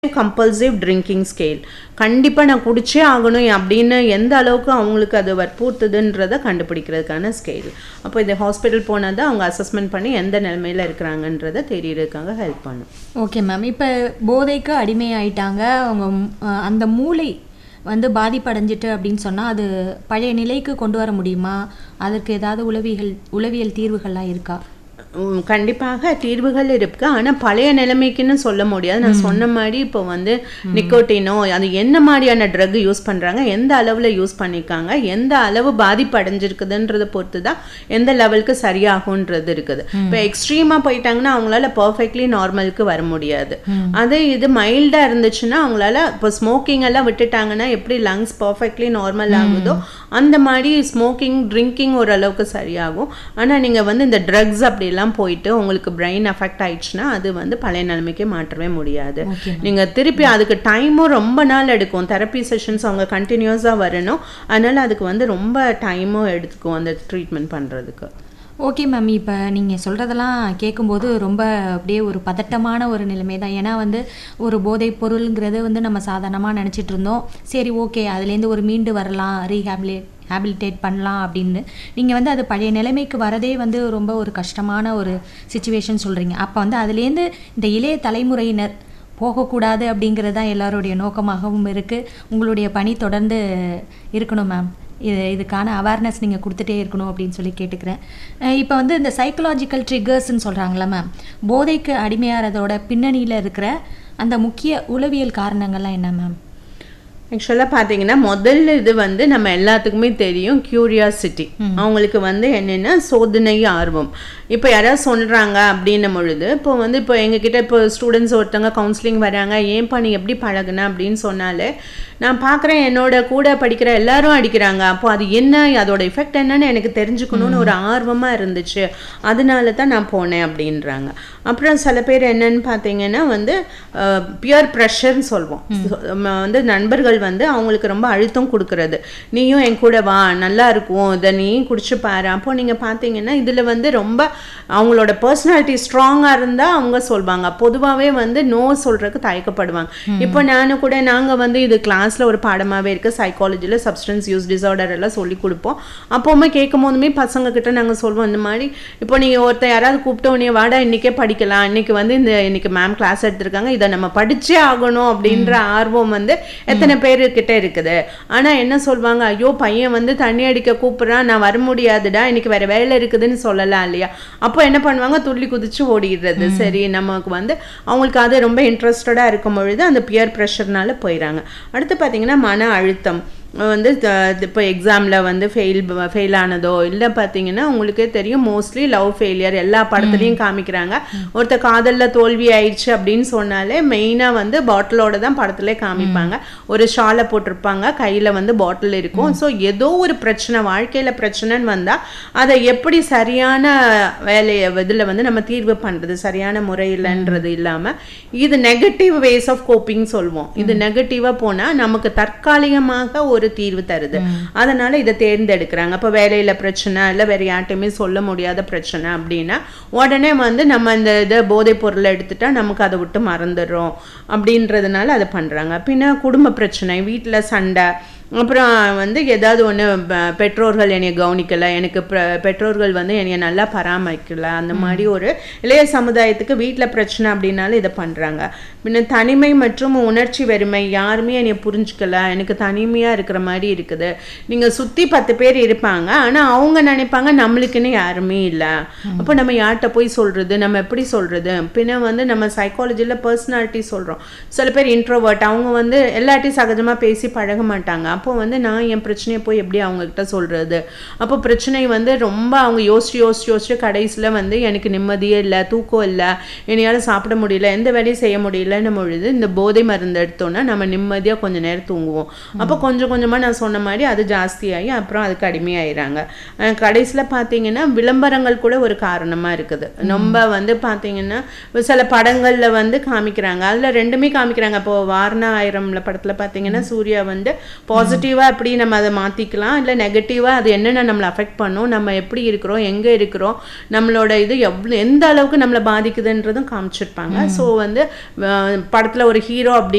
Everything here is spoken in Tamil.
கம்பல்சிவ் ட்ரிங்கிங் ஸ்கேல் கண்டிப்பாக நான் குடிச்சே ஆகணும் அப்படின்னு எந்த அளவுக்கு அவங்களுக்கு அது வற்புறுத்துதுன்றதை கண்டுபிடிக்கிறதுக்கான ஸ்கேல் அப்போ இது ஹாஸ்பிட்டல் போனால் தான் அவங்க அசஸ்மெண்ட் பண்ணி எந்த நிலைமையில் இருக்கிறாங்கன்றதை தெரியறதுக்காக ஹெல்ப் பண்ணும் ஓகே மேம் இப்போ போதைக்கு அடிமையாயிட்டாங்க அவங்க ம், அஹ், அந்த மூளை வந்து பாதிப்படைஞ்சிட்டு அப்படின்னு சொன்னால் அது பழைய நிலைக்கு கொண்டு வர முடியுமா அதற்கு ஏதாவது உளவியல் உளவியல் தீர்வுகள்லாம் இருக்கா உம், கண்டிப்பாக தீர்வுகள் இருக்கு ஆனால் பழைய நிலைமைக்குன்னு சொல்ல முடியாது நான் சொன்ன மாதிரி இப்போ வந்து நிக்கோட்டினோ அது என்ன மாதிரியான ட்ரக் யூஸ் பண்ணுறாங்க எந்த அளவில் யூஸ் பண்ணியிருக்காங்க எந்த அளவு பாதிப்பு அடைஞ்சிருக்குதுன்றதை பொறுத்து தான் எந்த லெவலுக்கு சரியாகுன்றது இருக்குது இப்போ எக்ஸ்ட்ரீமாக போயிட்டாங்கன்னா அவங்களால பர்ஃபெக்ட்லி நார்மலுக்கு வர முடியாது அதே இது மைல்டாக இருந்துச்சுன்னா அவங்களால இப்போ ஸ்மோக்கிங் எல்லாம் விட்டுட்டாங்கன்னா எப்படி லங்ஸ் பர்ஃபெக்ட்லி நார்மல் ஆகுதோ அந்த மாதிரி ஸ்மோக்கிங் ட்ரிங்கிங் ஓரளவுக்கு சரியாகும் ஆனால் நீங்கள் வந்து இந்த ட்ரக்ஸ் அப்படிலாம் போயிட்டு உங்களுக்கு பிரெயின் அஃபெக்ட் ஆயிடுச்சுன்னா அது வந்து பழைய நிலைமைக்கே மாற்றவே முடியாது நீங்கள் திருப்பி அதுக்கு டைமும் ரொம்ப நாள் எடுக்கும் தெரப்பி செஷன்ஸ் அவங்க கண்டினியூஸாக வரணும் அதனால அதுக்கு வந்து ரொம்ப டைமும் எடுத்துக்கும் அந்த ட்ரீட்மெண்ட் பண்ணுறதுக்கு ஓகே மேம் இப்போ நீங்கள் சொல்கிறதெல்லாம் கேட்கும்போது ரொம்ப அப்படியே ஒரு பதட்டமான ஒரு நிலைமை தான் ஏன்னா வந்து ஒரு போதைப் பொருளுங்கிறது வந்து நம்ம சாதாரணமாக நினச்சிட்டு இருந்தோம் சரி ஓகே அதுலேருந்து ஒரு மீண்டு வரலாம் ரீஹேபிலேட் ஹேபிலிட்டேட் பண்ணலாம் அப்படின்னு நீங்கள் வந்து அது பழைய நிலைமைக்கு வரதே வந்து ரொம்ப ஒரு கஷ்டமான ஒரு சுச்சுவேஷன் சொல்கிறீங்க அப்போ வந்து அதுலேருந்து இந்த இளைய தலைமுறையினர் போகக்கூடாது அப்படிங்கிறது தான் எல்லாருடைய நோக்கமாகவும் இருக்குது உங்களுடைய பணி தொடர்ந்து இருக்கணும் மேம் இது இதுக்கான அவேர்னஸ் நீங்கள் கொடுத்துட்டே இருக்கணும் அப்படின்னு சொல்லி கேட்டுக்கிறேன் அஹ் இப்போ வந்து இந்த சைக்கலாஜிக்கல் ட்ரிகர்ஸ்ன்னு சொல்கிறாங்களா மேம் போதைக்கு அடிமையாகிறதோட பின்னணியில் இருக்கிற அந்த முக்கிய உளவியல் காரணங்கள்லாம் என்ன மேம் ஆக்சுவலாக பார்த்தீங்கன்னா முதல்ல இது வந்து நம்ம எல்லாத்துக்குமே தெரியும் கியூரியாசிட்டி அவங்களுக்கு வந்து என்னென்னா சோதனை ஆர்வம் இப்போ யாராவது சொல்கிறாங்க அப்படின்னும் பொழுது இப்போ வந்து இப்போ எங்ககிட்ட இப்போ ஸ்டூடெண்ட்ஸ் ஒருத்தவங்க கவுன்சிலிங் வராங்க ஏன்பா நீ எப்படி பழகுன அப்படின்னு சொன்னாலே நான் பார்க்குறேன் என்னோட கூட படிக்கிற எல்லாரும் அடிக்கிறாங்க அப்போ அது என்ன அதோட எஃபெக்ட் என்னன்னு எனக்கு தெரிஞ்சுக்கணும்னு ஒரு ஆர்வமாக இருந்துச்சு அதனால தான் நான் போனேன் அப்படின்றாங்க அப்புறம் சில பேர் என்னன்னு பார்த்தீங்கன்னா வந்து பியர் ப்ரெஷர்னு சொல்வோம் நம்ம வந்து நண்பர்கள் வந்து அவங்களுக்கு ரொம்ப அழுத்தம் கொடுக்கறது நீயும் என் கூட வா நல்லா இருக்கும் இதை நீ குடிச்சு பாரு அப்போ நீங்கள் பார்த்தீங்கன்னா இதில் வந்து ரொம்ப அவங்களோட பர்சனாலிட்டி ஸ்ட்ராங்காக இருந்தால் அவங்க சொல்வாங்க பொதுவாகவே வந்து நோ சொல்கிறதுக்கு தயக்கப்படுவாங்க இப்போ நானும் கூட நாங்கள் வந்து இது கிளாஸில் ஒரு பாடமாகவே இருக்குது சைக்காலஜியில் சப்ஸ்டன்ஸ் யூஸ் டிசார்டர் எல்லாம் சொல்லி கொடுப்போம் அப்போவுமே கேட்கும் போதுமே பசங்க கிட்ட நாங்கள் சொல்வோம் இந்த மாதிரி இப்போ நீங்கள் ஒருத்தர் யாராவது கூப்பிட்ட உடனே வாடா இன்னைக்கே படிக்கலாம் இன்னைக்கு வந்து இந்த இன்னைக்கு மேம் கிளாஸ் எடுத்திருக்காங்க இதை நம்ம படிச்சே ஆகணும் அப்படின்ற ஆர்வம் வந்து எத்தனை பேருக்கிட்ட இருக்குது ஆனால் என்ன சொல்வாங்க ஐயோ பையன் வந்து தண்ணி அடிக்க கூப்பிட்றான் நான் வர முடியாதுடா இன்னைக்கு வேற வேலை இருக்குதுன்னு சொல்லலாம் இல்லையா அப்போ என்ன பண்ணுவாங்க துள்ளி குதிச்சு ஓடிடுறது சரி நமக்கு வந்து அவங்களுக்கு அது ரொம்ப இன்ட்ரெஸ்டடாக இருக்கும் பொழுது அந்த பியர் ப்ரெஷர்னால போயிடறாங்க அடுத்து பார்த்தீங்கன்னா மன அழுத்தம் வந்து இப்போ எக்ஸாமில் வந்து ஃபெயில் ஃபெயில் ஆனதோ இல்லை பார்த்தீங்கன்னா உங்களுக்கே தெரியும் மோஸ்ட்லி லவ் ஃபெயிலியர் எல்லா படத்துலையும் காமிக்கிறாங்க ஒருத்தர் காதலில் தோல்வி ஆயிடுச்சு அப்படின்னு சொன்னாலே மெயினாக வந்து பாட்டிலோட தான் படத்துல காமிப்பாங்க ஒரு ஷாலை போட்டிருப்பாங்க கையில் வந்து பாட்டில் இருக்கும் ஸோ ஏதோ ஒரு பிரச்சனை வாழ்க்கையில் பிரச்சனைன்னு வந்தால் அதை எப்படி சரியான வேலையை இதில் வந்து நம்ம தீர்வு பண்ணுறது சரியான முறையில்ன்றது இல்லாமல் இது நெகட்டிவ் வேஸ் ஆஃப் கோப்பிங் சொல்லுவோம் இது நெகட்டிவாக போனால் நமக்கு தற்காலிகமாக ஒரு தீர்வு தருது அதனால இதை தேர்ந்தெடுக்கிறாங்க அப்போ வேலையில் பிரச்சனை இல்லை வேற யார்ட்டையுமே சொல்ல முடியாத பிரச்சனை அப்படின்னா உடனே வந்து நம்ம இந்த இதை போதைப் பொருளை எடுத்துட்டா நமக்கு அதை விட்டு மறந்துடுறோம் அப்படின்றதுனால அதை பண்ணுறாங்க பின்ன குடும்ப பிரச்சனை வீட்டில் சண்டை அப்புறம் வந்து ஏதாவது ஒன்று பெற்றோர்கள் என்னை கவனிக்கலை எனக்கு பெ- பெற்றோர்கள் வந்து என்னைய நல்லா பராமரிக்கல அந்த மாதிரி ஒரு இளைய சமுதாயத்துக்கு வீட்டில் பிரச்சனை அப்படின்னாலும் இதை பண்ணுறாங்க பின்ன தனிமை மற்றும் உணர்ச்சி வெறுமை யாருமே என்னைய புரிஞ்சுக்கல எனக்கு தனிமையாக இருக்கிற மாதிரி இருக்குது நீங்கள் சுற்றி பத்து பேர் இருப்பாங்க ஆனால் அவங்க நினைப்பாங்க நம்மளுக்குன்னு யாருமே இல்லை அப்போ நம்ம யார்கிட்ட போய் சொல்கிறது நம்ம எப்படி சொல்கிறது பின்ன வந்து நம்ம சைக்காலஜியில் பர்சனாலிட்டி சொல்கிறோம் சில பேர் இன்ட்ரோவர்ட் அவங்க வந்து எல்லார்ட்டையும் சகஜமாக பேசி பழக மாட்டாங்க அப்போ வந்து நான் என் பிரச்சனையை போய் எப்படி அவங்கக்கிட்ட சொல்கிறது அப்போ பிரச்சனை வந்து ரொம்ப அவங்க யோசிச்சு யோசிச்சு யோசிச்சு கடைசியில் வந்து எனக்கு நிம்மதியே இல்லை தூக்கம் இல்லை என்னையால் சாப்பிட முடியல எந்த வேலையும் செய்ய முடியலன்னும் பொழுது இந்த போதை மருந்து எடுத்தோன்னா நம்ம நிம்மதியாக கொஞ்ச நேரம் தூங்குவோம் அப்போ கொஞ்சம் கொஞ்சமாக நான் சொன்ன மாதிரி அது ஜாஸ்தியாகி அப்புறம் அதுக்கு அடிமையாயிறாங்க கடைசியில் பார்த்தீங்கன்னா விளம்பரங்கள் கூட ஒரு காரணமாக இருக்குது ரொம்ப வந்து பார்த்தீங்கன்னா சில படங்களில் வந்து காமிக்கிறாங்க அதில் ரெண்டுமே காமிக்கிறாங்க இப்போ வாரண ஆயிரம்ல படத்தில் பார்த்தீங்கன்னா சூர்யா வந்து பாசிட்டிவ் பாசிட்டிவா எப்படி நம்ம அதை மாத்திக்கலாம் இல்ல நெகட்டிவா அது என்னென்ன நம்மளை அஃபெக்ட் பண்ணும் நம்ம எப்படி இருக்கிறோம் எங்க இருக்கிறோம் நம்மளோட இது எவ்வளவு எந்த அளவுக்கு நம்மளை பாதிக்குதுன்றதும் காமிச்சிருப்பாங்க ஸோ வந்து அஹ், படத்துல ஒரு ஹீரோ அப்படி